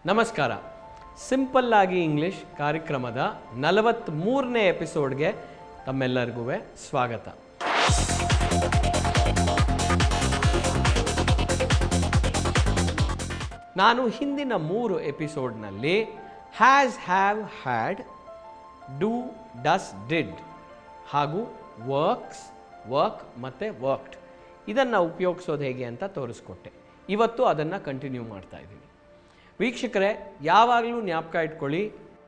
ನಮಸ್ಕಾರ ಸಿಂಪಲ್ ಆಗಿ ಇಂಗ್ಲಿಷ್ ಕಾರ್ಯಕ್ರಮದ ನಲವತ್ತ್ಮೂರನೇ ಎಪಿಸೋಡ್ಗೆ ತಮ್ಮೆಲ್ಲರಿಗೂ ಸ್ವಾಗತ ನಾನು ಹಿಂದಿನ ಮೂರು ಎಪಿಸೋಡ್ನಲ್ಲಿ has have had do does did ಹಾಗೂ ವರ್ಕ್ಸ್ ವರ್ಕ್ ಮತ್ತು ವರ್ಕ್ಡ್ ಇದನ್ನು ಉಪಯೋಗಿಸೋದು ಹೇಗೆ ಅಂತ ತೋರಿಸ್ಕೊಟ್ಟೆ ಇವತ್ತು ಅದನ್ನು ಕಂಟಿನ್ಯೂ ಮಾಡ್ತಾ ಇದ್ದೀನಿ ವೀಕ್ಷಕರೇ ಯಾವಾಗಲೂ ಜ್ಞಾಪಕ ಇಟ್ಕೊಳ್ಳಿ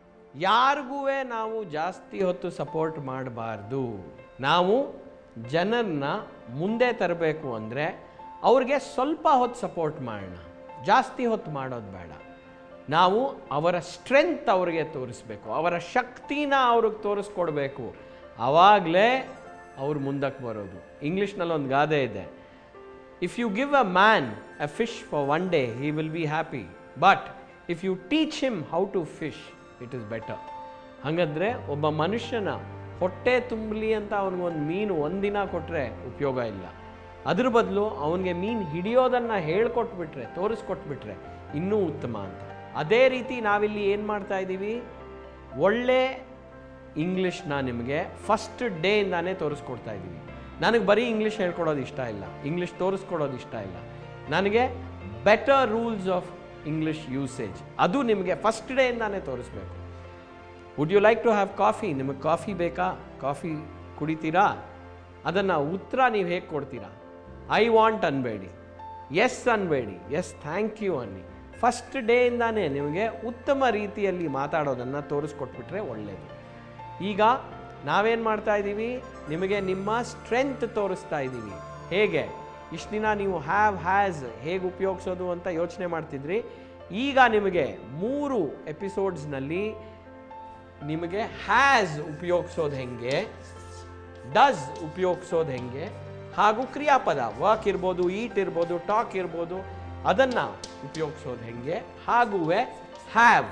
ಯಾರಿಗೂ ನಾವು ಜಾಸ್ತಿ ಹೊತ್ತು ಸಪೋರ್ಟ್ ಮಾಡಬಾರ್ದು ನಾವು ಜನರನ್ನ ಮುಂದೆ ತರಬೇಕು ಅಂದರೆ ಅವ್ರಿಗೆ ಸ್ವಲ್ಪ ಹೊತ್ತು ಸಪೋರ್ಟ್ ಮಾಡೋಣ ಜಾಸ್ತಿ ಹೊತ್ತು ಮಾಡೋದು ಬೇಡ ನಾವು ಅವರ ಸ್ಟ್ರೆಂತ್ ಅವ್ರಿಗೆ ತೋರಿಸ್ಬೇಕು ಅವರ ಶಕ್ತಿನ ಅವ್ರಿಗೆ ತೋರಿಸ್ಕೊಡ್ಬೇಕು ಆವಾಗಲೇ ಅವ್ರು ಮುಂದಕ್ಕೆ ಬರೋದು ಇಂಗ್ಲೀಷ್ನಲ್ಲಿ ಒಂದು ಗಾದೆ ಇದೆ if you give a man a fish for one day he will be happy but if you teach him how to fish it is better ಹಾಗಂದ್ರೆ ಒಬ್ಬ ಮನುಷ್ಯನ ಹೊಟ್ಟೆ ತುಂಬಲಿ ಅಂತ ಅವನಿಗೊಂದು ಮೀನು ಒಂದಿನ ಕೊಟ್ಟರೆ ಉಪಯೋಗ ಇಲ್ಲ ಅದ್ರ ಬದಲು ಅವನಿಗೆ ಮೀನು ಹಿಡಿಯೋದನ್ನು ಹೇಳ್ಕೊಟ್ಬಿಟ್ರೆ ತೋರಿಸ್ಕೊಟ್ಬಿಟ್ರೆ ಇನ್ನೂ ಉತ್ತಮ ಅಂತ ಅದೇ ರೀತಿ ನಾವಿಲ್ಲಿ ಏನು ಮಾಡ್ತಾ ಇದ್ದೀವಿ ಒಳ್ಳೆ ಇಂಗ್ಲೀಷ್ನ ನಿಮಗೆ ಫಸ್ಟ್ ಡೇಯಿಂದಾನೇ ತೋರಿಸ್ಕೊಡ್ತಾ ಇದ್ದೀವಿ ನನಗೆ ಬರೀ ಇಂಗ್ಲೀಷ್ ಹೇಳ್ಕೊಡೋದು ಇಷ್ಟ ಇಲ್ಲ ಇಂಗ್ಲೀಷ್ ತೋರಿಸ್ಕೊಡೋದು ಇಷ್ಟ ಇಲ್ಲ ನನಗೆ better rules of English usage ಅದು ನಿಮಗೆ ಫಸ್ಟ್ ಡೇಯಿಂದಾನೇ ತೋರಿಸ್ಬೇಕು would you like to have coffee ನಿಮಗೆ ಕಾಫಿ ಬೇಕಾ ಕಾಫಿ ಕುಡಿತೀರಾ ಅದನ್ನು ಉತ್ತರ ನೀವು ಹೇಗೆ ಕೊಡ್ತೀರಾ ಐ ವಾಂಟ್ ಅನ್ಬೇಡಿ ಎಸ್ ಅನ್ಬೇಡಿ ಎಸ್ ಥ್ಯಾಂಕ್ ಯು ಅನ್ನಿ ಫಸ್ಟ್ ಡೇಯಿಂದಾನೇ ನಿಮಗೆ ಉತ್ತಮ ರೀತಿಯಲ್ಲಿ ಮಾತಾಡೋದನ್ನು ತೋರಿಸ್ಕೊಟ್ಬಿಟ್ರೆ ಒಳ್ಳೆಯದು ಈಗ ನಾವೇನು ಮಾಡ್ತಾ ಇದ್ದೀವಿ ನಿಮಗೆ ನಿಮ್ಮ ಸ್ಟ್ರೆಂತ್ ತೋರಿಸ್ತಾ ಇದ್ದೀವಿ ಹೇಗೆ ಇಷ್ಟು ದಿನ ನೀವು ಹ್ಯಾವ್ ಹ್ಯಾಸ್ ಹೇಗೆ ಉಪಯೋಗಿಸೋದು ಅಂತ ಯೋಚನೆ ಮಾಡ್ತಿದ್ರಿ ಈಗ ನಿಮಗೆ ಮೂರು ಎಪಿಸೋಡ್ಸ್ನಲ್ಲಿ ನಿಮಗೆ ಹ್ಯಾಸ್ ಉಪಯೋಗಿಸೋದು ಹೆಂಗೆ ಡಸ್ ಉಪಯೋಗಿಸೋದು ಹೆಂಗೆ ಹಾಗೂ ಕ್ರಿಯಾಪದ ವರ್ಕ್ ಇರ್ಬೋದು ಈಟ್ ಇರ್ಬೋದು ಟಾಕ್ ಇರ್ಬೋದು ಅದನ್ನು ಉಪಯೋಗಿಸೋದು ಹೆಂಗೆ ಹಾಗೂವೆ ಹ್ಯಾವ್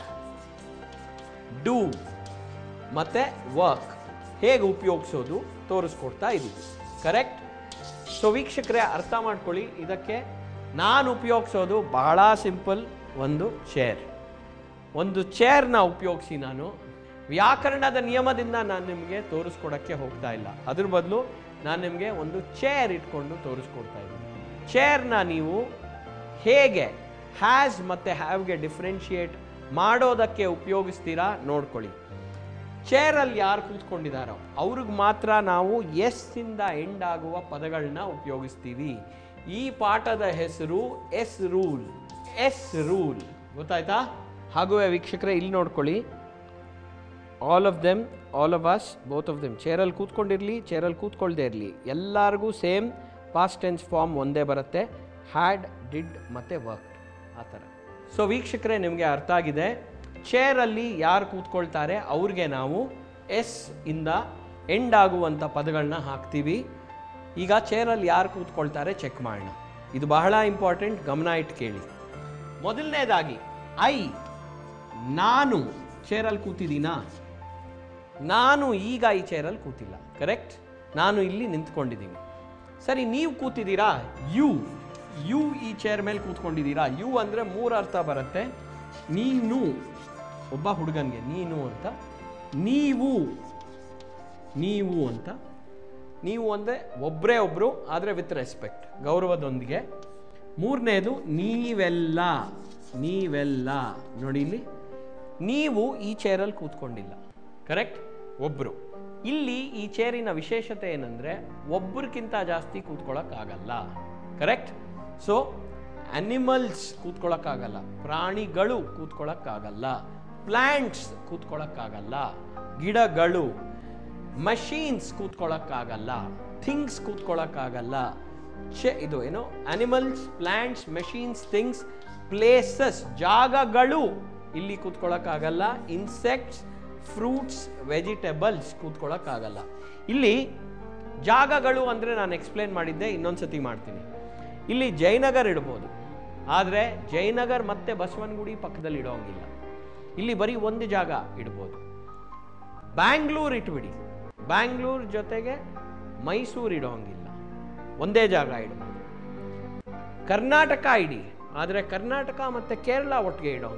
ಡೂ ಮತ್ತು ವರ್ಕ್ ಹೇಗೆ ಉಪಯೋಗಿಸೋದು ತೋರಿಸ್ಕೊಡ್ತಾ ಇದ್ದೀವಿ ಕರೆಕ್ಟ್ ಸೊ ವೀಕ್ಷಕರೇ ಅರ್ಥ ಮಾಡ್ಕೊಳ್ಳಿ ಇದಕ್ಕೆ ನಾನು ಉಪಯೋಗಿಸೋದು ಬಹಳ ಸಿಂಪಲ್ ಒಂದು ಚೇರ್ ಒಂದು ಚೇರ್ನ ಉಪಯೋಗಿಸಿ ನಾನು ವ್ಯಾಕರಣದ ನಿಯಮದಿಂದ ನಾನು ನಿಮಗೆ ತೋರಿಸ್ಕೊಡೋಕ್ಕೆ ಹೋಗ್ತಾ ಇಲ್ಲ ಅದ್ರ ಬದಲು ನಾನು ನಿಮಗೆ ಒಂದು ಚೇರ್ ಇಟ್ಕೊಂಡು ತೋರಿಸ್ಕೊಡ್ತಾ ಇದ್ದೀನಿ ಚೇರ್ನ ನೀವು ಹೇಗೆ ಹ್ಯಾಸ್ ಮತ್ತು ಹ್ಯಾವ್ಗೆ ಡಿಫ್ರೆನ್ಷಿಯೇಟ್ ಮಾಡೋದಕ್ಕೆ ಉಪಯೋಗಿಸ್ತೀರಾ ನೋಡ್ಕೊಳ್ಳಿ ಚೇರಲ್ಲಿ ಯಾರು ಕೂತ್ಕೊಂಡಿದ್ದಾರೋ ಅವ್ರಿಗೆ ಮಾತ್ರ ನಾವು ಎಸ್ ಇಂದ ಎಂಡ್ ಆಗುವ ಪದಗಳನ್ನ ಉಪಯೋಗಿಸ್ತೀವಿ ಈ ಪಾಠದ ಹೆಸರು ಎಸ್ ರೂಲ್ ಎಸ್ ರೂಲ್ ಗೊತ್ತಾಯ್ತಾ ಹಾಗೂ ವೀಕ್ಷಕರೇ ಇಲ್ಲಿ ನೋಡ್ಕೊಳ್ಳಿ all of them all of us both of them ಚೇರಲ್ಲಿ ಕೂತ್ಕೊಂಡಿರಲಿ ಚೇರಲ್ಲಿ ಕೂತ್ಕೊಳ್ದೇ ಇರಲಿ ಎಲ್ಲರಿಗೂ ಸೇಮ್ ಪಾಸ್ಟ್ ಟೆನ್ಸ್ ಫಾರ್ಮ್ ಒಂದೇ ಬರುತ್ತೆ ಹ್ಯಾಡ್ ಡಿಡ್ ಮತ್ತು ವರ್ಕ್ ಆ ಥರ ಸೊ ವೀಕ್ಷಕರೇ ನಿಮಗೆ ಅರ್ಥ ಆಗಿದೆ ಚೇರಲ್ಲಿ ಯಾರು ಕೂತ್ಕೊಳ್ತಾರೆ ಅವ್ರಿಗೆ ನಾವು ಎಸ್ ಇಂದ ಎಂಡ್ ಆಗುವಂಥ ಪದಗಳನ್ನ ಹಾಕ್ತೀವಿ ಈಗ ಚೇರಲ್ಲಿ ಯಾರು ಕೂತ್ಕೊಳ್ತಾರೆ ಚೆಕ್ ಮಾಡೋಣ ಇದು ಬಹಳ ಇಂಪಾರ್ಟೆಂಟ್ ಗಮನ ಇಟ್ಟು ಕೇಳಿ ಮೊದಲನೇದಾಗಿ ಐ ನಾನು ಚೇರಲ್ಲಿ ಕೂತಿದ್ದೀನಾ ನಾನು ಈಗ ಈ ಚೇರಲ್ಲಿ ಕೂತಿಲ್ಲ ಕರೆಕ್ಟ್ ನಾನು ಇಲ್ಲಿ ನಿಂತ್ಕೊಂಡಿದ್ದೀನಿ ಸರಿ ನೀವು ಕೂತಿದ್ದೀರಾ ಯು ಯು ಈ ಚೇರ್ ಮೇಲೆ ಕೂತ್ಕೊಂಡಿದ್ದೀರಾ ಯು ಅಂದರೆ ಮೂರು ಅರ್ಥ ಬರುತ್ತೆ ನೀನು ಒಬ್ಬ ಹುಡುಗನಿಗೆ ನೀನು ಅಂತ ನೀವು ನೀವು ಅಂತ ನೀವು ಅಂದರೆ ಒಬ್ಬರೇ ಒಬ್ಬರು ಆದರೆ ವಿತ್ ರೆಸ್ಪೆಕ್ಟ್ ಗೌರವದೊಂದಿಗೆ ಮೂರನೇದು ನೀವೆಲ್ಲ ನೀವೆಲ್ಲ ನೋಡಿ ಇಲ್ಲಿ ನೀವು ಈ ಚೇರಲ್ಲಿ ಕೂತ್ಕೊಂಡಿಲ್ಲ ಕರೆಕ್ಟ್ ಒಬ್ಬರು ಇಲ್ಲಿ ಈ ಚೇರಿನ ವಿಶೇಷತೆ ಏನಂದರೆ ಒಬ್ಬರಿಗಿಂತ ಜಾಸ್ತಿ ಕೂತ್ಕೊಳ್ಳೋಕ್ಕಾಗಲ್ಲ ಕರೆಕ್ಟ್ ಸೊ ಅನಿಮಲ್ಸ್ ಕೂತ್ಕೊಳ್ಳೋಕ್ಕಾಗಲ್ಲ ಪ್ರಾಣಿಗಳು ಕೂತ್ಕೊಳ್ಳೋಕ್ಕಾಗಲ್ಲ ಪ್ಲ್ಯಾಂಟ್ಸ್ ಕೂತ್ಕೊಳ್ಳೋಕ್ಕಾಗಲ್ಲ ಗಿಡಗಳು ಮಷೀನ್ಸ್ ಕೂತ್ಕೊಳ್ಳೋಕ್ಕಾಗಲ್ಲ ಥಿಂಗ್ಸ್ ಕೂತ್ಕೊಳ್ಳೋಕ್ಕಾಗಲ್ಲ ಚೆ ಇದು ಏನು animals plants machines things places ಜಾಗಗಳು ಇಲ್ಲಿ ಕೂತ್ಕೊಳ್ಳೋಕ್ಕಾಗಲ್ಲ ಇನ್ಸೆಕ್ಟ್ಸ್ ಫ್ರೂಟ್ಸ್ ವೆಜಿಟೇಬಲ್ಸ್ ಕೂತ್ಕೊಳ್ಳೋಕ್ಕಾಗಲ್ಲ ಇಲ್ಲಿ ಜಾಗಗಳು ಅಂದರೆ ನಾನು ಎಕ್ಸ್ಪ್ಲೇನ್ ಮಾಡಿದ್ದೆ ಇನ್ನೊಂದು ಸತಿ ಮಾಡ್ತೀನಿ ಇಲ್ಲಿ ಜಯನಗರ್ ಇಡ್ಬೋದು ಆದರೆ ಜಯನಗರ್ ಮತ್ತೆ ಬಸವನಗುಡಿ ಪಕ್ಕದಲ್ಲಿ ಇಡೋಂಗಿಲ್ಲ ಇಲ್ಲಿ ಬರೀ ಒಂದು ಜಾಗ ಇಡ್ಬೋದು ಬ್ಯಾಂಗ್ಳೂರ್ ಇಟ್ಬಿಡಿ ಬ್ಯಾಂಗ್ಳೂರ್ ಜೊತೆಗೆ ಮೈಸೂರು ಇಡೋಂಗಿಲ್ಲ ಒಂದೇ ಜಾಗ ಇಡ್ಬೋದು ಕರ್ನಾಟಕ ಇಡಿ ಆದರೆ ಕರ್ನಾಟಕ ಮತ್ತು ಕೇರಳ ಒಟ್ಟಿಗೆ ಇಡೋಂಗಿಲ್ಲ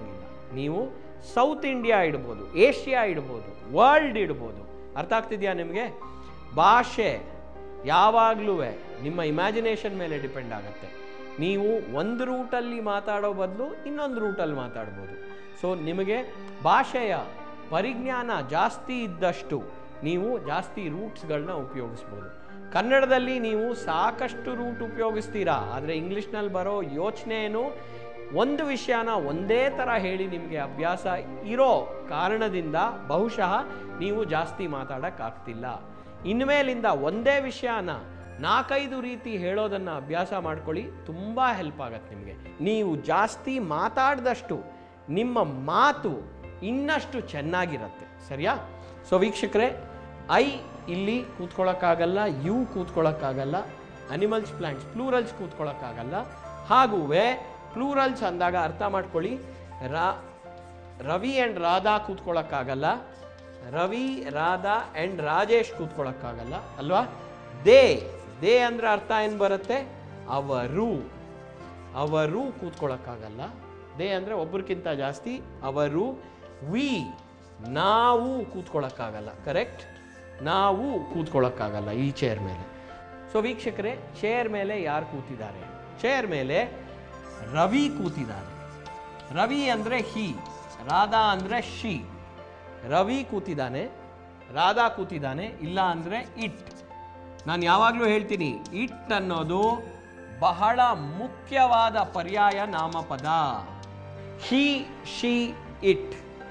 ನೀವು ಸೌತ್ ಇಂಡಿಯಾ ಇಡ್ಬೋದು ಏಷ್ಯಾ ಇಡ್ಬೋದು ವರ್ಲ್ಡ್ ಇಡ್ಬೋದು ಅರ್ಥ ಆಗ್ತಿದೆಯಾ ನಿಮಗೆ ಭಾಷೆ ಯಾವಾಗಲೂ ನಿಮ್ಮ ಇಮ್ಯಾಜಿನೇಷನ್ ಮೇಲೆ ಡಿಪೆಂಡ್ ಆಗುತ್ತೆ ನೀವು ಒಂದು ರೂಟಲ್ಲಿ ಮಾತಾಡೋ ಬದಲು ಇನ್ನೊಂದು ರೂಟಲ್ಲಿ ಮಾತಾಡ್ಬೋದು ಸೊ ನಿಮಗೆ ಭಾಷೆಯ ಪರಿಜ್ಞಾನ ಜಾಸ್ತಿ ಇದ್ದಷ್ಟು ನೀವು ಜಾಸ್ತಿ ರೂಟ್ಸ್ಗಳನ್ನ ಉಪಯೋಗಿಸ್ಬೋದು ಕನ್ನಡದಲ್ಲಿ ನೀವು ಸಾಕಷ್ಟು ರೂಟ್ ಉಪಯೋಗಿಸ್ತೀರಾ ಆದರೆ ಇಂಗ್ಲೀಷ್ನಲ್ಲಿ ಬರೋ ಯೋಚನೆ ಏನು ಒಂದು ವಿಷಯನ ಒಂದೇ ಥರ ಹೇಳಿ ನಿಮಗೆ ಅಭ್ಯಾಸ ಇರೋ ಕಾರಣದಿಂದ ಬಹುಶಃ ನೀವು ಜಾಸ್ತಿ ಮಾತಾಡೋಕ್ಕಾಗ್ತಿಲ್ಲ ಇನ್ಮೇಲಿಂದ ಒಂದೇ ವಿಷಯನ ನಾಲ್ಕೈದು ರೀತಿ ಹೇಳೋದನ್ನು ಅಭ್ಯಾಸ ಮಾಡ್ಕೊಳ್ಳಿ ತುಂಬ ಹೆಲ್ಪ್ ಆಗತ್ತೆ ನಿಮಗೆ ನೀವು ಜಾಸ್ತಿ ಮಾತಾಡಿದಷ್ಟು ನಿಮ್ಮ ಮಾತು ಇನ್ನಷ್ಟು ಚೆನ್ನಾಗಿರುತ್ತೆ ಸರಿಯಾ ಸೊ ವೀಕ್ಷಕರೇ ಐ ಇಲ್ಲಿ ಕೂತ್ಕೊಳ್ಳೋಕ್ಕಾಗಲ್ಲ ಯು ಕೂತ್ಕೊಳ್ಳೋಕ್ಕಾಗಲ್ಲ ಅನಿಮಲ್ಸ್ ಪ್ಲಾಂಟ್ಸ್ ಪ್ಲೂರಲ್ಸ್ ಕೂತ್ಕೊಳ್ಳೋಕ್ಕಾಗಲ್ಲ ಹಾಗೂವೆ ಪ್ಲೂರಲ್ಸ್ ಅಂದಾಗ ಅರ್ಥ ಮಾಡ್ಕೊಳ್ಳಿ ರಾ ರವಿ ಆ್ಯಂಡ್ ರಾಧಾ ಕೂತ್ಕೊಳ್ಳೋಕ್ಕಾಗಲ್ಲ ರವಿ ರಾಧಾ ಆ್ಯಂಡ್ ರಾಜೇಶ್ ಕೂತ್ಕೊಳ್ಳೋಕ್ಕಾಗಲ್ಲ ಅಲ್ವಾ ದೇ ದೇ ಅಂದ್ರೆ ಅರ್ಥ ಏನು ಬರುತ್ತೆ ಅವರು ಅವರು ಕೂತ್ಕೊಳ್ಳೋಕ್ಕಾಗಲ್ಲ ದೇ ಅಂದರೆ ಒಬ್ರಿಗಿಂತ ಜಾಸ್ತಿ ಅವರು ವಿ ನಾವು ಕೂತ್ಕೊಳ್ಳೋಕ್ಕಾಗಲ್ಲ ಕರೆಕ್ಟ್ ನಾವು ಕೂತ್ಕೊಳ್ಳೋಕ್ಕಾಗಲ್ಲ ಈ ಚೇರ್ ಮೇಲೆ ಸೊ ವೀಕ್ಷಕರೇ ಚೇರ್ ಮೇಲೆ ಯಾರು ಕೂತಿದ್ದಾರೆ ಚೇರ್ ಮೇಲೆ ರವಿ ಕೂತಿದ್ದಾರೆ ರವಿ ಅಂದರೆ ಹಿ ರಾಧಾ ಅಂದರೆ ಶಿ ರವಿ ಕೂತಿದ್ದಾನೆ ರಾಧಾ ಕೂತಿದ್ದಾನೆ ಇಲ್ಲ ಅಂದರೆ ಇಟ್ ನಾನು ಯಾವಾಗಲೂ ಹೇಳ್ತೀನಿ ಇಟ್ ಅನ್ನೋದು ಬಹಳ ಮುಖ್ಯವಾದ ಪರ್ಯಾಯ ನಾಮಪದ ಹಿ ಶಿ ಇಟ್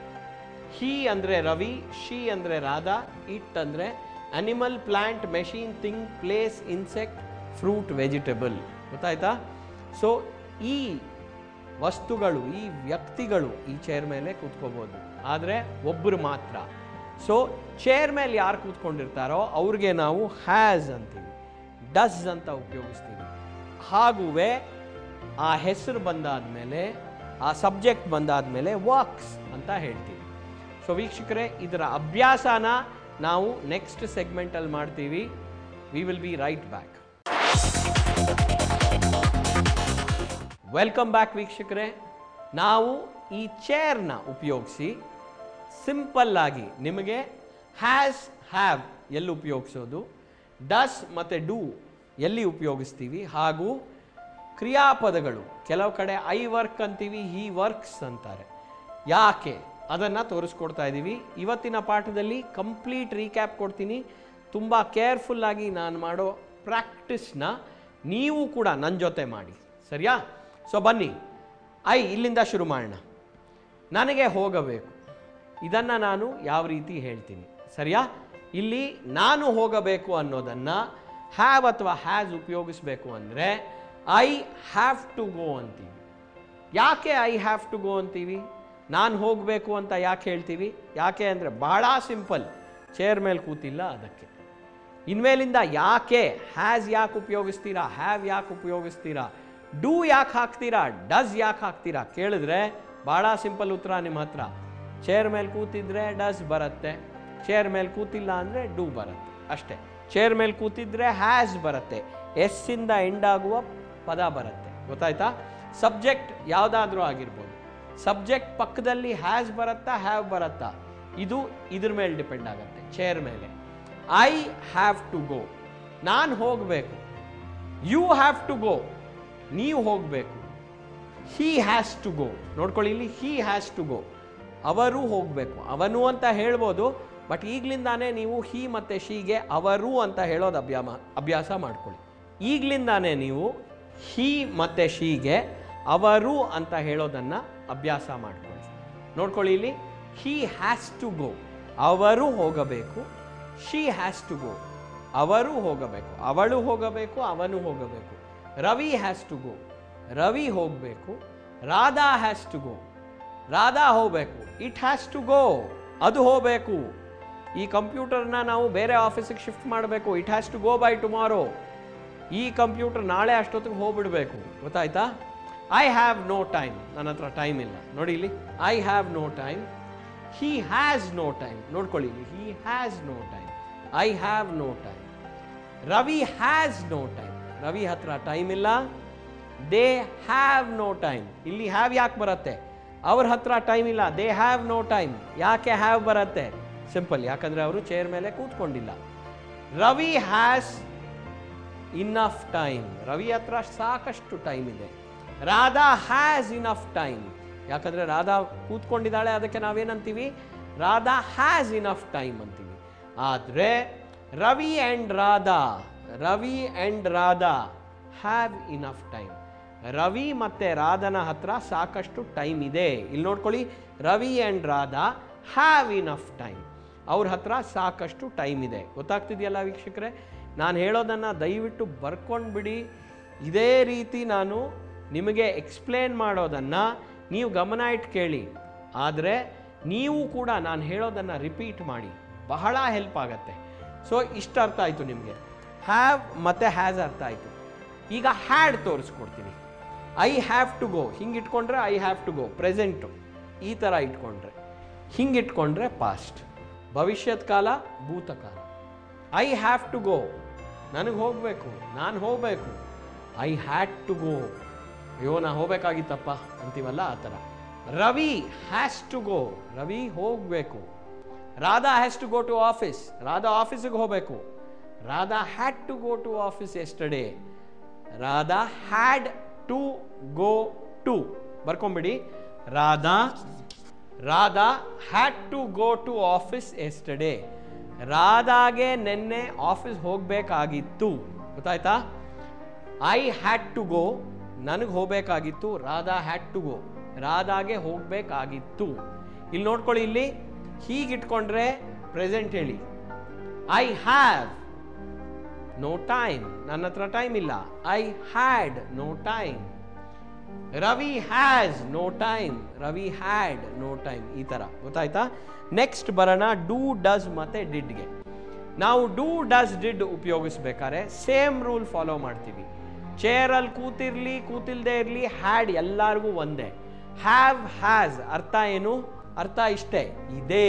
ಹಿ ಅಂದರೆ ರವಿ ಶಿ ಅಂದರೆ ರಾಧಾ ಇಟ್ ಅಂದರೆ animal plant machine thing place insect fruit vegetable ಗೊತ್ತಾಯ್ತಾ ಸೊ ಈ ವಸ್ತುಗಳು ಈ ವ್ಯಕ್ತಿಗಳು ಈ ಚೇರ್ ಮೇಲೆ ಕೂತ್ಕೋಬೋದು ಆದರೆ ಒಬ್ಬರು ಮಾತ್ರ ಸೊ ಚೇರ್ ಮೇಲೆ ಯಾರು ಕೂತ್ಕೊಂಡಿರ್ತಾರೋ ಅವ್ರಿಗೆ ನಾವು ಹ್ಯಾಸ್ ಅಂತೀವಿ ಡಸ್ ಅಂತ ಉಪಯೋಗಿಸ್ತೀವಿ ಹಾಗುವೆ ಆ ಹೆಸರು ಬಂದಾದ್ಮೇಲೆ ಆ ಸಬ್ಜೆಕ್ಟ್ ಬಂದಾದ್ಮೇಲೆ ವರ್ಕ್ಸ್ ಅಂತ ಹೇಳ್ತೀವಿ ಸೊ ವೀಕ್ಷಕರೇ ಇದರ ಅಭ್ಯಾಸನ ನಾವು ನೆಕ್ಸ್ಟ್ ಸೆಗ್ಮೆಂಟಲ್ಲಿ ಮಾಡ್ತೀವಿ we will be right back welcome back ವೀಕ್ಷಕರೇ ನಾವು ಈ ಚೇರ್ನ ಉಪಯೋಗಿಸಿ ಸಿಂಪಲ್ ಆಗಿ ನಿಮಗೆ ಹ್ಯಾಸ್ ಹ್ಯಾವ್ ಎಲ್ಲಿ ಉಪಯೋಗಿಸೋದು ಡಸ್ ಮತ್ತು ಡೂ ಎಲ್ಲಿ ಉಪಯೋಗಿಸ್ತೀವಿ ಹಾಗೂ ಕ್ರಿಯಾಪದಗಳು ಕೆಲವು ಕಡೆ ಐ ವರ್ಕ್ ಅಂತೀವಿ ಹಿ ವರ್ಕ್ಸ್ ಅಂತಾರೆ ಯಾಕೆ ಅದನ್ನು ತೋರಿಸ್ಕೊಡ್ತಾ ಇದ್ದೀವಿ ಇವತ್ತಿನ ಪಾಠದಲ್ಲಿ ಕಂಪ್ಲೀಟ್ ರೀಕ್ಯಾಪ್ ಕೊಡ್ತೀನಿ ತುಂಬ ಕೇರ್ಫುಲ್ಲಾಗಿ ನಾನು ಮಾಡೋ ಪ್ರಾಕ್ಟೀಸ್ನ ನೀವು ಕೂಡ ನನ್ನ ಜೊತೆ ಮಾಡಿ ಸರಿಯಾ ಸೊ ಬನ್ನಿ ಐ ಇಲ್ಲಿಂದ ಶುರು ಮಾಡೋಣ ನನಗೆ ಹೋಗಬೇಕು ಇದನ್ನು ನಾನು ಯಾವ ರೀತಿ ಹೇಳ್ತೀನಿ ಸರಿಯಾ ಇಲ್ಲಿ ನಾನು ಹೋಗಬೇಕು ಅನ್ನೋದನ್ನು ಹ್ಯಾವ್ ಅಥವಾ ಹ್ಯಾಸ್ ಉಪಯೋಗಿಸ್ಬೇಕು ಅಂದರೆ ಐ ಹ್ಯಾವ್ ಟು ಗೋ ಅಂತೀವಿ ಯಾಕೆ ಐ ಹ್ಯಾವ್ ಟು ಗೋ ಅಂತೀವಿ ನಾನು ಹೋಗಬೇಕು ಅಂತ ಯಾಕೆ ಹೇಳ್ತೀವಿ ಯಾಕೆ ಅಂದರೆ ಭಾಳ ಸಿಂಪಲ್ ಚೇರ್ ಮೇಲೆ ಕೂತಿಲ್ಲ ಅದಕ್ಕೆ ಇನ್ಮೇಲಿಂದ ಯಾಕೆ ಹ್ಯಾಸ್ ಯಾಕೆ ಉಪಯೋಗಿಸ್ತೀರಾ ಹ್ಯಾವ್ ಯಾಕೆ ಉಪಯೋಗಿಸ್ತೀರಾ ಡೂ ಯಾಕೆ ಹಾಕ್ತೀರಾ ಡಸ್ ಯಾಕೆ ಹಾಕ್ತೀರಾ ಕೇಳಿದ್ರೆ ಭಾಳ ಸಿಂಪಲ್ ಉತ್ತರ ನಿಮ್ಮ ಹತ್ರ ಚೇರ್ ಮೇಲೆ ಕೂತಿದ್ರೆ ಡಸ್ ಬರುತ್ತೆ ಚೇರ್ ಮೇಲೆ ಕೂತಿಲ್ಲ ಅಂದರೆ ಡೂ ಬರುತ್ತೆ ಅಷ್ಟೇ ಚೇರ್ ಮೇಲೆ ಕೂತಿದ್ರೆ ಹ್ಯಾಸ್ ಬರುತ್ತೆ ಎಸ್ಸಿಂದ ಎಂಡ್ ಆಗುವ ಪದ ಬರುತ್ತೆ ಗೊತ್ತಾಯ್ತಾ ಸಬ್ಜೆಕ್ಟ್ ಯಾವುದಾದ್ರೂ ಆಗಿರ್ಬೋದು ಸಬ್ಜೆಕ್ಟ್ ಪಕ್ಕದಲ್ಲಿ ಹ್ಯಾಸ್ ಬರುತ್ತಾ ಹ್ಯಾವ್ ಬರುತ್ತಾ ಇದು ಇದ್ರ ಮೇಲೆ ಡಿಪೆಂಡ್ ಆಗುತ್ತೆ ಚೇರ್ ಮೇಲೆ ಐ ಹ್ಯಾವ್ ಟು ಗೋ ನಾನು ಹೋಗಬೇಕು ಯು ಹ್ಯಾವ್ ಟು ಗೋ ನೀವು ಹೋಗಬೇಕು ಹಿ ಹ್ಯಾಸ್ ಟು ಗೋ ನೋಡ್ಕೊಳ್ಳಿ ಇಲ್ಲಿ ಹಿ ಹ್ಯಾಸ್ ಟು ಗೋ ಅವರು ಹೋಗಬೇಕು ಅವನು ಅಂತ ಹೇಳ್ಬೋದು ಬಟ್ ಈಗಲಿಂದಾನೇ ನೀವು ಹಿ ಮತ್ತು ಶೀಗೆ ಅವರು ಅಂತ ಹೇಳೋದು ಅಭ್ಯಾಮ ಅಭ್ಯಾಸ ಮಾಡ್ಕೊಳ್ಳಿ ಈಗಲಿಂದಾನೇ ನೀವು ಹಿ ಮತ್ತು ಶೀಗೆ ಅವರು ಅಂತ ಹೇಳೋದನ್ನು ಅಭ್ಯಾಸ ಮಾಡ್ಕೊಳ್ಳಿ ನೋಡ್ಕೊಳ್ಳಿ ಇಲ್ಲಿ ಹಿ ಹ್ಯಾಸ್ ಟು ಗೋ ಅವರು ಹೋಗಬೇಕು ಶಿ ಹ್ಯಾಸ್ ಟು ಗೋ ಅವರು ಹೋಗಬೇಕು ಅವಳು ಹೋಗಬೇಕು ಅವನು ಹೋಗಬೇಕು Ravi has to go Ravi ಹೋಗಬೇಕು Radha has to go Radha ಹೋಗಬೇಕು ಇಟ್ ಹ್ಯಾಸ್ ಟು ಗೋ ಅದು ಹೋಗಬೇಕು ಈ ಕಂಪ್ಯೂಟರ್ನ ನಾವು ಬೇರೆ ಆಫೀಸಿಗೆ ಶಿಫ್ಟ್ ಮಾಡಬೇಕು it has to go by tomorrow ಈ ಕಂಪ್ಯೂಟರ್ ನಾಳೆ ಅಷ್ಟೊತ್ತಿಗೆ ಹೋಗ್ಬಿಡ್ಬೇಕು ಗೊತ್ತಾಯ್ತಾ ಐ ಹ್ಯಾವ್ ನೋ ಟೈಮ್ ನನ್ನ ಹತ್ರ ಟೈಮ್ ಇಲ್ಲ ನೋಡಿ ಇಲ್ಲಿ I have no time he has no time ನೋಡ್ಕೊಳ್ಳಿ ಇಲ್ಲಿ he has no time I have no time Ravi has no time Ravi ಹತ್ರ ಟೈಮ್ ಇಲ್ಲ ದೇ ಹ್ಯಾವ್ ನೋ ಟೈಮ್ ಇಲ್ಲಿ ಹ್ಯಾವ್ ಯಾಕೆ ಬರುತ್ತೆ ಅವ್ರ ಹತ್ರ ಟೈಮ್ ಇಲ್ಲ ದೇ ಹ್ಯಾವ್ ನೋ ಟೈಮ್ ಯಾಕೆ ಹ್ಯಾವ್ ಬರುತ್ತೆ ಸಿಂಪಲ್ ಯಾಕಂದರೆ ಅವರು ಚೇರ್ ಮೇಲೆ ಕೂತ್ಕೊಂಡಿಲ್ಲ Ravi has enough time Ravi ಹತ್ರ ಸಾಕಷ್ಟು ಟೈಮ್ ಇದೆ ರಾಧಾ ಹ್ಯಾಸ್ ಇನಫ್ ಟೈಮ್ ಯಾಕಂದರೆ ರಾಧಾ ಕೂತ್ಕೊಂಡಿದ್ದಾಳೆ ಅದಕ್ಕೆ ನಾವೇನಂತೀವಿ ರಾಧಾ ಹ್ಯಾಸ್ ಇನಫ್ ಟೈಮ್ ಅಂತೀವಿ ಆದರೆ Ravi and Radha Ravi and Radha have enough time Ravi ಮತ್ತು ರಾಧನ ಹತ್ರ ಸಾಕಷ್ಟು ಟೈಮ್ ಇದೆ ಇಲ್ಲಿ ನೋಡ್ಕೊಳ್ಳಿ Ravi and Radha have enough time ಅವ್ರ ಹತ್ರ ಸಾಕಷ್ಟು ಟೈಮ್ ಇದೆ ಗೊತ್ತಾಗ್ತಿದೆಯಲ್ಲ ವೀಕ್ಷಕರೇ ನಾನು ಹೇಳೋದನ್ನು ದಯವಿಟ್ಟು ಬರ್ಕೊಂಡು ಬಿಡಿ ಇದೇ ರೀತಿ ನಾನು ನಿಮಗೆ ಎಕ್ಸ್ಪ್ಲೇನ್ ಮಾಡೋದನ್ನು ನೀವು ಗಮನ ಇಟ್ಟು ಕೇಳಿ ಆದರೆ ನೀವು ಕೂಡ ನಾನು ಹೇಳೋದನ್ನು ರಿಪೀಟ್ ಮಾಡಿ ಬಹಳ ಹೆಲ್ಪ್ ಆಗುತ್ತೆ ಸೊ ಇಷ್ಟು ಅರ್ಥ ಆಯಿತು ನಿಮಗೆ ಹ್ಯಾವ್ ಮತ್ತು ಹ್ಯಾಸ್ ಅರ್ಥ ಆಯಿತು ಈಗ ಹ್ಯಾಡ್ ತೋರಿಸ್ಕೊಡ್ತೀನಿ ಐ ಹ್ಯಾವ್ ಟು ಗೋ ಹಿಂಗೆ ಇಟ್ಕೊಂಡ್ರೆ I have to go present ಈ ಥರ ಇಟ್ಕೊಂಡ್ರೆ ಹಿಂಗೆ ಇಟ್ಕೊಂಡ್ರೆ ಪಾಸ್ಟ್ ಭವಿಷ್ಯದ ಕಾಲ ಭೂತಕಾಲ ಐ ಹ್ಯಾವ್ ಟು ಗೋ ನನಗೆ ಹೋಗಬೇಕು ನಾನು ಹೋಗಬೇಕು ಐ ಹ್ಯಾಡ್ ಟು ಗೋ ಅಯ್ಯೋ ನಾ ಹೋಗ್ಬೇಕಾಗಿತ್ತಪ್ಪ ಅಂತೀವಲ್ಲ ಆ ಥರ Ravi has to go Ravi ಹೋಗಬೇಕು Radha has to go to office Radha ಆಫೀಸಿಗೆ ಹೋಗಬೇಕು Radha had to go to office yesterday Radha had to go to ಬರ್ಕೊಂಬಿಡಿ Radha Radha had to go to office yesterday ರಾಧಾಗೆ ನಿನ್ನೆ ಆಫೀಸ್ ಹೋಗಬೇಕಾಗಿತ್ತು ಗೊತ್ತಾಯ್ತಾ ಐ ಹ್ಯಾಡ್ ಟು ಗೋ ನನಗೆ ಹೋಗಬೇಕಾಗಿತ್ತು ರಾಧಾ ಹ್ಯಾಡ್ ಟು ಗೋ ರಾಧಾಗೆ ಹೋಗಬೇಕಾಗಿತ್ತು ಇಲ್ಲಿ ನೋಡ್ಕೊಳ್ಳಿ ಇಲ್ಲಿ ಹೀಗಿಟ್ಕೊಂಡ್ರೆ ಪ್ರೆಸೆಂಟ್ ಹೇಳಿ ಐ ಹ್ಯಾವ್ ನೋ ಟೈಮ್ ನನ್ನ ಹತ್ರ ಟೈಮ್ ಇಲ್ಲ I had no time Ravi has no time Ravi had no time ಈ ಥರ ಗೊತ್ತಾಯ್ತಾ ನೆಕ್ಸ್ಟ್ ಬರೋಣ ಡೂ ಡಸ್ ಮತ್ತು ಡಿಡ್ಗೆ ನಾವು ಡೂ ಡಸ್ ಡಿಡ್ ಉಪಯೋಗಿಸ್ಬೇಕಾದ್ರೆ ಸೇಮ್ ರೂಲ್ ಫಾಲೋ ಮಾಡ್ತೀವಿ ಚೇರಲ್ಲಿ ಕೂತಿರ್ಲಿ ಕೂತಿಲ್ದೇ ಇರಲಿ ಹ್ಯಾಡ್ ಎಲ್ಲರಿಗೂ ಒಂದೇ ಹ್ಯಾವ್ ಹ್ಯಾಸ್ ಅರ್ಥ ಏನು ಅರ್ಥ ಇಷ್ಟೇ ಇದೆ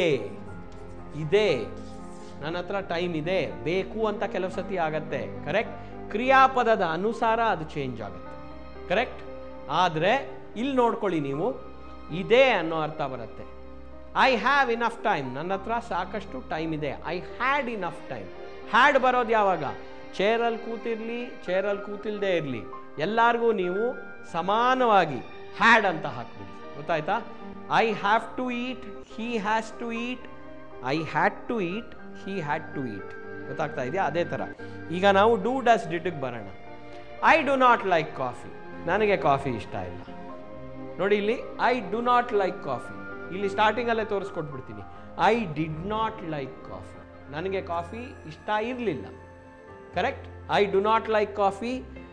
ಇದೆ ನನ್ನ ಹತ್ರ ಟೈಮ್ ಇದೆ ಬೇಕು ಅಂತ ಕೆಲವು ಸತಿ ಆಗತ್ತೆ ಕರೆಕ್ಟ್ ಕ್ರಿಯಾಪದದ ಅನುಸಾರ ಅದು ಚೇಂಜ್ ಆಗುತ್ತೆ ಕರೆಕ್ಟ್ ಆದರೆ ಇಲ್ಲಿ ನೋಡ್ಕೊಳ್ಳಿ ನೀವು ಇದೆ ಅನ್ನೋ ಅರ್ಥ ಬರುತ್ತೆ ಐ ಹ್ಯಾವ್ ಇನಫ್ ಟೈಮ್ ನನ್ನ ಹತ್ರ ಸಾಕಷ್ಟು ಟೈಮ್ ಇದೆ I had enough time had ಬರೋದು ಯಾವಾಗ ಚೇರಲ್ಲಿ ಕೂತಿರ್ಲಿ ಚೇರಲ್ಲಿ ಕೂತಿಲ್ದೇ ಇರಲಿ ಎಲ್ಲರಿಗೂ ನೀವು ಸಮಾನವಾಗಿ ಹ್ಯಾಡ್ ಅಂತ ಹಾಕ್ಬಿಡಿ ಗೊತ್ತಾಯ್ತಾ I have to eat he has to eat I had to eat he had to eat ಗೊತ್ತಾಗ್ತಾ ಇದೆಯಾ ಅದೇ ಥರ ಈಗ ನಾವು ಡೂ ಡಸ್ ಡಿಟಿಗೆ ಬರೋಣ I do not like coffee ನನಗೆ ಕಾಫಿ ಇಷ್ಟ ಇಲ್ಲ ನೋಡಿ ಇಲ್ಲಿ I do not like coffee ಇಲ್ಲಿ ಸ್ಟಾರ್ಟಿಂಗಲ್ಲೇ ತೋರಿಸ್ಕೊಟ್ಬಿಡ್ತೀನಿ I did not like coffee ನನಗೆ ಕಾಫಿ ಇಷ್ಟ ಇರಲಿಲ್ಲ correct I do not like coffee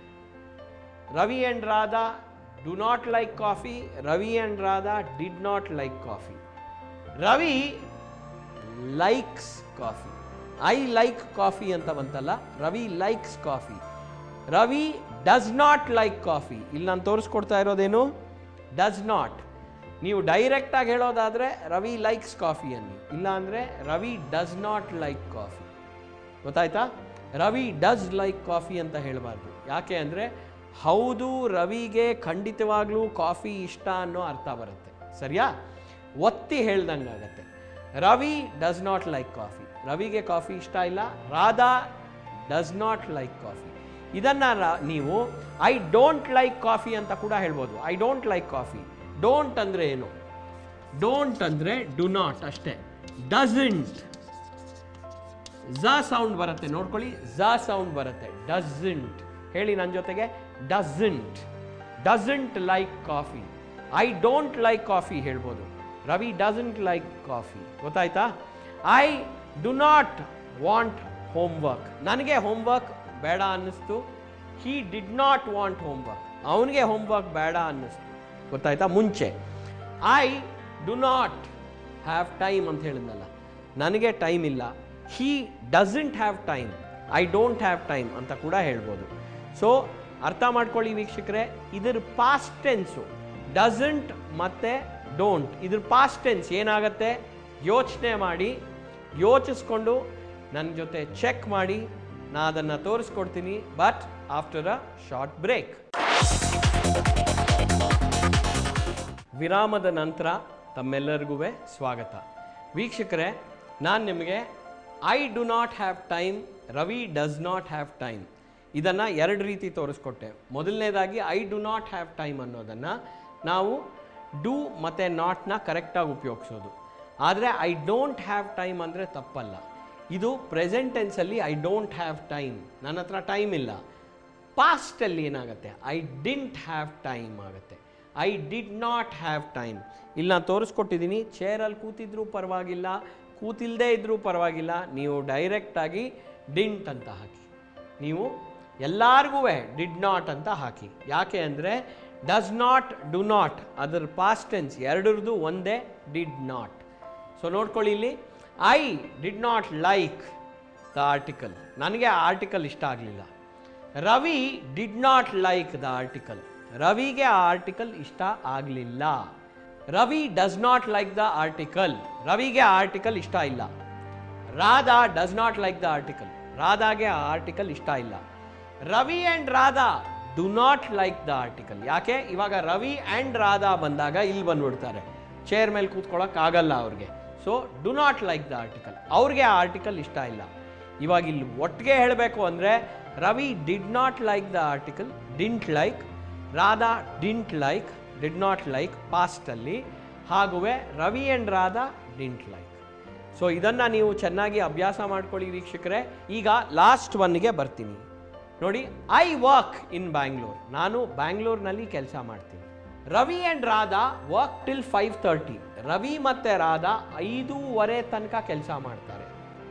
Ravi and Radha do not like coffee Ravi and Radha did not like coffee Ravi likes coffee I like coffee ಅಂತ ಬಂತಲ್ಲ Ravi likes coffee Ravi does not like coffee ಇಲ್ಲಿ ನಾನು ತೋರಿಸ್ಕೊಡ್ತಾ ಇರೋದೇನು does not ನೀವು ಡೈರೆಕ್ಟಾಗಿ ಹೇಳೋದಾದರೆ ರವಿ ಲೈಕ್ಸ್ ಕಾಫಿ ಅನ್ನಿ ಇಲ್ಲ ಅಂದರೆ Ravi does not like coffee ಗೊತ್ತಾಯ್ತಾ ರವಿ ಡಸ್ ಲೈಕ್ ಕಾಫಿ ಅಂತ ಹೇಳಬಾರ್ದು ಯಾಕೆ ಅಂದರೆ ಹೌದು ರವಿಗೆ ಖಂಡಿತವಾಗ್ಲೂ ಕಾಫಿ ಇಷ್ಟ ಅನ್ನೋ ಅರ್ಥ ಬರುತ್ತೆ ಸರಿಯಾ ಒತ್ತಿ ಹೇಳ್ದಂಗೆ ಆಗತ್ತೆ Ravi does not like coffee ರವಿಗೆ ಕಾಫಿ ಇಷ್ಟ ಇಲ್ಲ Radha does not like coffee ಇದನ್ನು ನೀವು ಐ ಡೋಂಟ್ ಲೈಕ್ ಕಾಫಿ ಅಂತ ಕೂಡ ಹೇಳ್ಬೋದು I don't like coffee don't ಅಂದರೆ ಏನು ಡೋಂಟ್ ಅಂದರೆ ಡು ನಾಟ್ ಅಷ್ಟೇ ಡಸಂಟ್ ಝ ಸೌಂಡ್ ಬರುತ್ತೆ ನೋಡ್ಕೊಳ್ಳಿ ಝ ಸೌಂಡ್ ಬರುತ್ತೆ ಡಸಂಟ್ ಹೇಳಿ ನನ್ನ ಜೊತೆಗೆ doesn't doesn't like coffee I don't like coffee ಹೇಳ್ಬೋದು ರವಿ ಡಸಂಟ್ ಲೈಕ್ ಕಾಫಿ ಗೊತ್ತಾಯ್ತಾ I do not want homework ನನಗೆ ಹೋಮ್ವರ್ಕ್ ಬೇಡ ಅನ್ನಿಸ್ತು he did not want homework ಅವನಿಗೆ ಹೋಮ್ವರ್ಕ್ ಬೇಡ ಅನ್ನಿಸ್ತು ಗೊತ್ತಾಯ್ತಾ ಮುಂಚೆ I do not have time ಅಂತ ಹೇಳಿದ್ನಲ್ಲ ನನಗೆ ಟೈಮ್ ಇಲ್ಲ he doesn't have time I don't have time ಅಂತ ಕೂಡ ಹೇಳ್ಬೋದು ಸೊ ಅರ್ಥ ಮಾಡ್ಕೊಳ್ಳಿ ವೀಕ್ಷಕರೇ ಇದ್ರ ಪಾಸ್ಟ್ ಟೆನ್ಸು ಡಸಂಟ್ ಮತ್ತು ಡೋಂಟ್ ಇದ್ರ ಪಾಸ್ಟ್ ಟೆನ್ಸ್ ಏನಾಗುತ್ತೆ ಯೋಚನೆ ಮಾಡಿ ಯೋಚಿಸ್ಕೊಂಡು ನನ್ನ ಜೊತೆ ಚೆಕ್ ಮಾಡಿ ನಾ ಅದನ್ನು ತೋರಿಸ್ಕೊಡ್ತೀನಿ but after a short break ವಿರಾಮದ ನಂತರ ತಮ್ಮೆಲ್ಲರಿಗೂ ಸ್ವಾಗತ ವೀಕ್ಷಕರೇ ನಾನು ನಿಮಗೆ I do not have time Ravi does not have time ಇದನ್ನು ಎರಡು ರೀತಿ ತೋರಿಸ್ಕೊಟ್ಟೆ ಮೊದಲನೇದಾಗಿ I do not have time ಅನ್ನೋದನ್ನು ನಾವು ಡೂ ಮತ್ತು ನಾಟ್ನ ಕರೆಕ್ಟಾಗಿ ಉಪಯೋಗಿಸೋದು ಆದರೆ ಐ ಡೋಂಟ್ ಹ್ಯಾವ್ ಟೈಮ್ ಅಂದರೆ ತಪ್ಪಲ್ಲ ಇದು ಪ್ರೆಸೆಂಟ್ ಟೆನ್ಸಲ್ಲಿ ಐ ಡೋಂಟ್ ಹ್ಯಾವ್ ಟೈಮ್ ನನ್ನ ಹತ್ರ ಟೈಮ್ ಇಲ್ಲ ಪಾಸ್ಟಲ್ಲಿ ಏನಾಗುತ್ತೆ ಐ ಡಿಂಟ್ ಹ್ಯಾವ್ ಟೈಮ್ ಆಗುತ್ತೆ I did not have time ಇಲ್ಲಿ ನಾನು ತೋರಿಸ್ಕೊಟ್ಟಿದ್ದೀನಿ ಚೇರಲ್ಲಿ ಕೂತಿದ್ರೂ ಪರವಾಗಿಲ್ಲ ಕೂತಿಲ್ಲದೆ ಇದ್ದರೂ ಪರವಾಗಿಲ್ಲ ನೀವು ಡೈರೆಕ್ಟಾಗಿ ಡಿಂಟ್ ಅಂತ ಹಾಕಿ ನೀವು ಎಲ್ಲರಿಗೂ ಡಿಡ್ ನಾಟ್ ಅಂತ ಹಾಕಿ ಯಾಕೆ ಅಂದರೆ ಡಸ್ ನಾಟ್ ಡು ನಾಟ್ ಅದರ ಪಾಸ್ಟ್ ಟೆನ್ಸ್ ಎರಡರದ್ದು ಒಂದೇ ಡಿಡ್ ನಾಟ್ ಸೊ ನೋಡ್ಕೊಳ್ಳಿ ಇಲ್ಲಿ I did not like the article ನನಗೆ ಆ ಆರ್ಟಿಕಲ್ ಇಷ್ಟ ಆಗಲಿಲ್ಲ Ravi did not like the article ರವಿಗೆ ಆ ಆರ್ಟಿಕಲ್ ಇಷ್ಟ ಆಗಲಿಲ್ಲ Ravi does not like the article ರವಿಗೆ ಆ ಆರ್ಟಿಕಲ್ ಇಷ್ಟ ಇಲ್ಲ Radha does not like the article ರಾಧಾಗೆ ಆ ಆರ್ಟಿಕಲ್ ಇಷ್ಟ ಇಲ್ಲ Ravi and Radha do not like the article ಯಾಕೆ ಇವಾಗ ರವಿ ಆ್ಯಂಡ್ ರಾಧಾ ಬಂದಾಗ ಇಲ್ಲಿ ಬಂದ್ಬಿಡ್ತಾರೆ ಚೇರ್ ಮೇಲೆ ಕೂತ್ಕೊಳ್ಳೋಕೆ ಆಗಲ್ಲ ಅವ್ರಿಗೆ so do not like the article ಅವ್ರಿಗೆ ಆ ಆರ್ಟಿಕಲ್ ಇಷ್ಟ ಇಲ್ಲ ಇವಾಗ ಇಲ್ಲಿ ಒಟ್ಟಿಗೆ ಹೇಳಬೇಕು ಅಂದರೆ Ravi did not like the article didn't like Radha didn't like did not like ಪಾಸ್ಟಲ್ಲಿ ಹಾಗುವೆ Ravi and Radha didn't like so ಇದನ್ನು ನೀವು ಚೆನ್ನಾಗಿ ಅಭ್ಯಾಸ ಮಾಡ್ಕೊಳ್ಳಿ ವೀಕ್ಷಕರೇ ಈಗ ಲಾಸ್ಟ್ ಒನ್ಗೆ ಬರ್ತೀನಿ ನೋಡಿ ಐ ವರ್ಕ್ ಇನ್ ಬ್ಯಾಂಗ್ಳೂರ್ ನಾನು ಬ್ಯಾಂಗ್ಳೂರ್ನಲ್ಲಿ ಕೆಲಸ ಮಾಡ್ತೀನಿ Ravi and Radha work till five thirty Ravi ಮತ್ತು ರಾಧಾ ಐದೂವರೆ ತನಕ ಕೆಲಸ ಮಾಡ್ತಾರೆ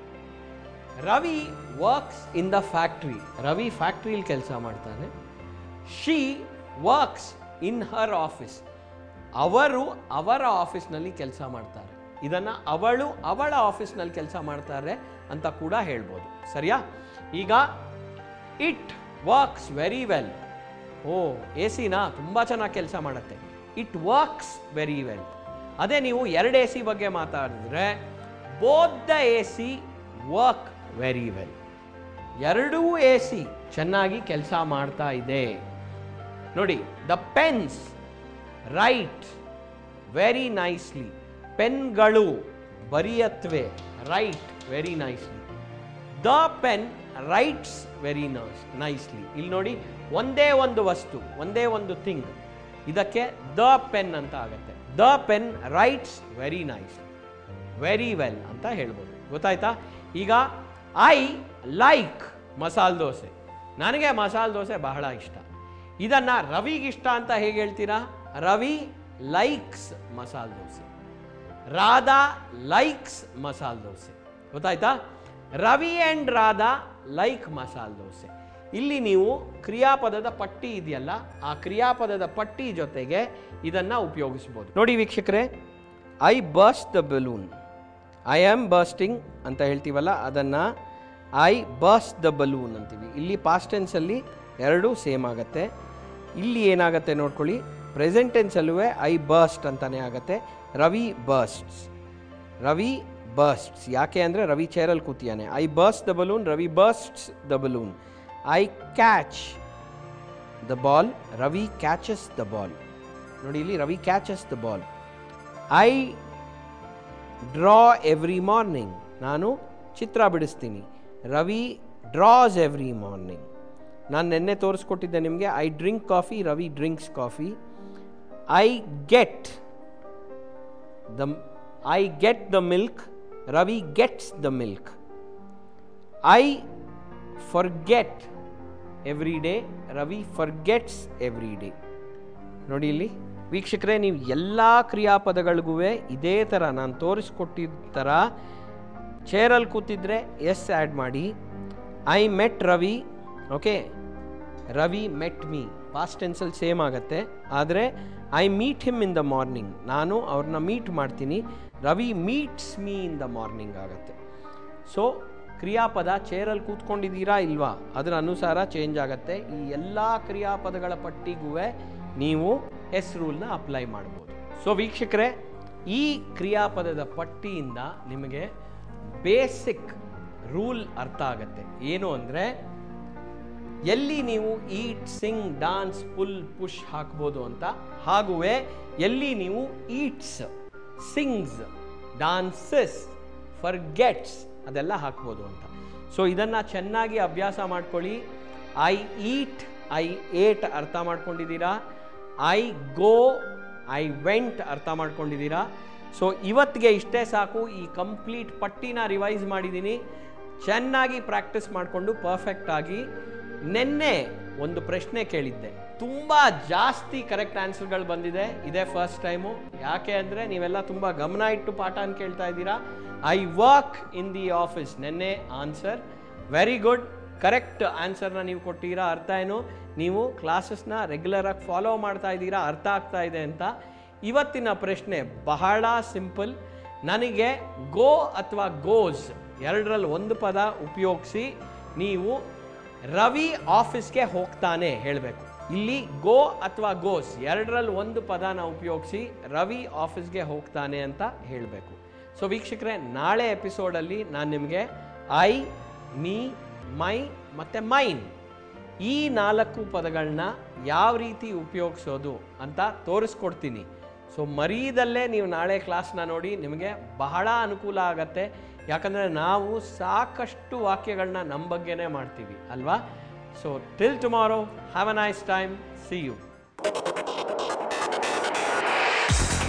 Ravi works in the factory Ravi ಫ್ಯಾಕ್ಟ್ರಿಲಿ ಕೆಲಸ ಮಾಡ್ತಾನೆ she works in her office ಅವರು ಅವರ ಆಫೀಸ್ನಲ್ಲಿ ಕೆಲಸ ಮಾಡ್ತಾರೆ ಇದನ್ನು ಅವಳು ಅವಳ ಆಫೀಸ್ನಲ್ಲಿ ಕೆಲಸ ಮಾಡ್ತಾರೆ ಅಂತ ಕೂಡ ಹೇಳ್ಬೋದು ಸರಿಯಾ ಈಗ it works very well oh A ಸಿನ ತುಂಬ ಚೆನ್ನಾಗಿ ಕೆಲಸ ಮಾಡುತ್ತೆ ಇಟ್ ವರ್ಕ್ಸ್ ವೆರಿ ವೆಲ್ ಅದೇ ನೀವು ಎರಡು ಎ ಸಿ ಬಗ್ಗೆ ಮಾತಾಡಿದ್ರೆ both the A C work very well ಎರಡೂ ಎ ಸಿ ಚೆನ್ನಾಗಿ ಕೆಲಸ ಮಾಡ್ತಾ ಇದೆ ನೋಡಿ the pens write very nicely ಪೆನ್ಗಳು ಬರೆಯತ್ವೆ write very nicely the pen writes very nice nicely ಇಲ್ಲಿ ನೋಡಿ ಒಂದೇ ಒಂದು ವಸ್ತು ಒಂದೇ ಒಂದು ಥಿಂಗ್ ಇದಕ್ಕೆ ದ ಪೆನ್ ಅಂತ ಆಗುತ್ತೆ the pen writes very nice very well ಅಂತ ಹೇಳ್ಬೋದು ಗೊತ್ತಾಯ್ತಾ ಈಗ ಐ ಲೈಕ್ ಮಸಾಲೆ ದೋಸೆ ನನಗೆ ಮಸಾಲೆ ದೋಸೆ ಬಹಳ ಇಷ್ಟ ಇದನ್ನು ರವಿಗಿಷ್ಟ ಅಂತ ಹೇಗೆ ಹೇಳ್ತೀರಾ ರವಿ ಲೈಕ್ಸ್ ಮಸಾಲೆ ದೋಸೆ ರಾಧಾ ಲೈಕ್ಸ್ ಮಸಾಲೆ ದೋಸೆ ಗೊತ್ತಾಯ್ತಾ ರವಿ ಆ್ಯಂಡ್ ರಾಧಾ ಲೈಕ್ ಮಸಾಲೆ ದೋಸೆ ಇಲ್ಲಿ ನೀವು ಕ್ರಿಯಾಪದದ ಪಟ್ಟಿ ಇದೆಯಲ್ಲ ಆ ಕ್ರಿಯಾಪದದ ಪಟ್ಟಿ ಜೊತೆಗೆ ಇದನ್ನು ಉಪಯೋಗಿಸ್ಬೋದು ನೋಡಿ ವೀಕ್ಷಕರೇ I burst the balloon I am bursting ಅಂತ ಹೇಳ್ತೀವಲ್ಲ ಅದನ್ನು ಐ ಬರ್ಸ್ಟ್ ದ ಬಲೂನ್ ಅಂತೀವಿ ಇಲ್ಲಿ ಪಾಸ್ಟ್ ಟೆನ್ಸಲ್ಲಿ ಎರಡೂ ಸೇಮ್ ಆಗುತ್ತೆ ಇಲ್ಲಿ ಏನಾಗುತ್ತೆ ನೋಡ್ಕೊಳ್ಳಿ ಪ್ರೆಸೆಂಟ್ ಟೆನ್ಸಲ್ಲೂ ಐ ಬರ್ಸ್ಟ್ ಅಂತಲೇ ಆಗುತ್ತೆ ರವಿ ಬರ್ಸ್ಟ್ಸ್ ರವಿ ಬರ್ಸ್ಟ್ಸ್ ಯಾಕೆ ಅಂದರೆ ರವಿ ಚೇರಲ್ಲಿ ಕೂತಿಯಾನೆ I burst the balloon Ravi bursts the balloon I catch the ball Ravi catches the ball ನೋಡಿ ಇಲ್ಲಿ Ravi catches the ball I draw every morning ನಾನು ಚಿತ್ರ ಬಿಡಿಸ್ತೀನಿ ರವಿ ಡ್ರಾಸ್ ಎವ್ರಿ ಮಾರ್ನಿಂಗ್ ನಾನು ನಿನ್ನೆ ತೋರಿಸ್ಕೊಟ್ಟಿದ್ದೆ ನಿಮಗೆ I drink coffee Ravi drinks coffee I get the I get the milk Ravi gets the milk I forget every day Ravi forgets every day ನೋಡಿ ಇಲ್ಲಿ ವೀಕ್ಷಕರೇ ನೀವು ಎಲ್ಲ ಕ್ರಿಯಾಪದಗಳಿಗೂ ಇದೇ ಥರ ನಾನು ತೋರಿಸ್ಕೊಟ್ಟಿದ್ದ ಥರ ಚೇರಲ್ಲಿ ಕೂತಿದ್ರೆ ಎಸ್ ಆ್ಯಡ್ ಮಾಡಿ I met Ravi okay Ravi met me past ಟೆನ್ಸಲ್ಲಿ ಸೇಮ್ ಆಗುತ್ತೆ ಆದರೆ I meet him in the morning ನಾನು ಅವ್ರನ್ನ ಮೀಟ್ ಮಾಡ್ತೀನಿ Ravi meets me in the morning ಆಗುತ್ತೆ ಸೊ ಕ್ರಿಯಾಪದ ಚೇರಲ್ಲಿ ಕೂತ್ಕೊಂಡಿದ್ದೀರಾ ಇಲ್ವಾ ಅದರ ಅನುಸಾರ ಚೇಂಜ್ ಆಗುತ್ತೆ ಈ ಎಲ್ಲ ಕ್ರಿಯಾಪದಗಳ ಪಟ್ಟಿಗೂ ನೀವು ಎಸ್ ರೂಲ್ನ ಅಪ್ಲೈ ಮಾಡ್ಬೋದು ಸೊ ವೀಕ್ಷಕರೇ ಈ ಕ್ರಿಯಾಪದದ ಪಟ್ಟಿಯಿಂದ ನಿಮಗೆ ಬೇಸಿಕ್ ರೂಲ್ ಅರ್ಥ ಆಗುತ್ತೆ ಏನು ಅಂದರೆ ಎಲ್ಲಿ ನೀವು eat sing dance pull push ಹಾಕ್ಬೋದು ಅಂತ ಹಾಗುವೇ ಎಲ್ಲಿ ನೀವು ಈಟ್ಸ್ ಸಿಂಗ್ಸ್ ಡಾನ್ಸಸ್ ಫರ್ಗೆಟ್ಸ್ ಅದೆಲ್ಲ ಹಾಕ್ಬೋದು ಅಂತ ಸೊ ಇದನ್ನು ಚೆನ್ನಾಗಿ ಅಭ್ಯಾಸ ಮಾಡ್ಕೊಳ್ಳಿ ಐ ಈಟ್ ಐ ಏಟ್ ಅರ್ಥ ಮಾಡ್ಕೊಂಡಿದ್ದೀರಾ ಐ ಗೋ ಐ ವೆಂಟ್ ಅರ್ಥ ಮಾಡ್ಕೊಂಡಿದ್ದೀರಾ ಸೊ ಇವತ್ತಿಗೆ ಇಷ್ಟೇ ಸಾಕು ಈ ಕಂಪ್ಲೀಟ್ ಪಟ್ಟಿನ ರಿವೈಸ್ ಮಾಡಿದ್ದೀನಿ ಚೆನ್ನಾಗಿ ಪ್ರಾಕ್ಟೀಸ್ ಮಾಡಿಕೊಂಡು ಪರ್ಫೆಕ್ಟ್ ಆಗಿ ನಿನ್ನೆ ಒಂದು ಪ್ರಶ್ನೆ ಕೇಳಿದ್ದೆ ತುಂಬ ಜಾಸ್ತಿ ಕರೆಕ್ಟ್ ಆನ್ಸರ್ಗಳು ಬಂದಿದೆ ಇದೇ ಫಸ್ಟ್ ಟೈಮು ಯಾಕೆ ಅಂದರೆ ನೀವೆಲ್ಲ ತುಂಬ ಗಮನ ಇಟ್ಟು ಪಾಠನ ಕೇಳ್ತಾ ಇದ್ದೀರಾ I work in the office ನಿನ್ನೆ ಆನ್ಸರ್ ವೆರಿ ಗುಡ್ ಕರೆಕ್ಟ್ ಆನ್ಸರ್ನ ನೀವು ಕೊಟ್ಟಿದ್ದೀರಾ ಅರ್ಥ ಏನು ನೀವು ಕ್ಲಾಸಸ್ನ ರೆಗ್ಯುಲರಾಗಿ ಫಾಲೋ ಮಾಡ್ತಾ ಇದ್ದೀರಾ ಅರ್ಥ ಆಗ್ತಾ ಇದೆ ಅಂತ ಇವತ್ತಿನ ಪ್ರಶ್ನೆ ಬಹಳ ಸಿಂಪಲ್ ನನಗೆ ಗೋ ಅಥವಾ ಗೋಸ್ ಎರಡರಲ್ಲಿ ಒಂದು ಪದ ಉಪಯೋಗಿಸಿ ನೀವು ರವಿ ಆಫೀಸ್ಗೆ ಹೋಗ್ತಾನೆ ಹೇಳಬೇಕು ಇಲ್ಲಿ ಗೋ ಅಥವಾ ಗೋಸ್ ಎರಡರಲ್ಲಿ ಒಂದು ಪದನ ಉಪಯೋಗಿಸಿ ರವಿ ಆಫೀಸ್ಗೆ ಹೋಗ್ತಾನೆ ಅಂತ ಹೇಳಬೇಕು ಸೊ ವೀಕ್ಷಕರೇ ನಾಳೆ ಎಪಿಸೋಡಲ್ಲಿ ನಾನು ನಿಮಗೆ ಐ ಮೀ ಮೈ ಮತ್ತು ಮೈನ್ ಈ ನಾಲ್ಕು ಪದಗಳನ್ನ ಯಾವ ರೀತಿ ಉಪಯೋಗಿಸೋದು ಅಂತ ತೋರಿಸ್ಕೊಡ್ತೀನಿ ಸೊ ಮರೀದಲ್ಲೇ ನೀವು ನಾಳೆ ಕ್ಲಾಸ್ನ ನೋಡಿ ನಿಮಗೆ ಬಹಳ ಅನುಕೂಲ ಆಗತ್ತೆ ಯಾಕಂದರೆ ನಾವು ಸಾಕಷ್ಟು ವಾಕ್ಯಗಳನ್ನ ನಮ್ಮ ಬಗ್ಗೆನೇ ಮಾಡ್ತೀವಿ ಅಲ್ವಾ so till tomorrow have a nice time see you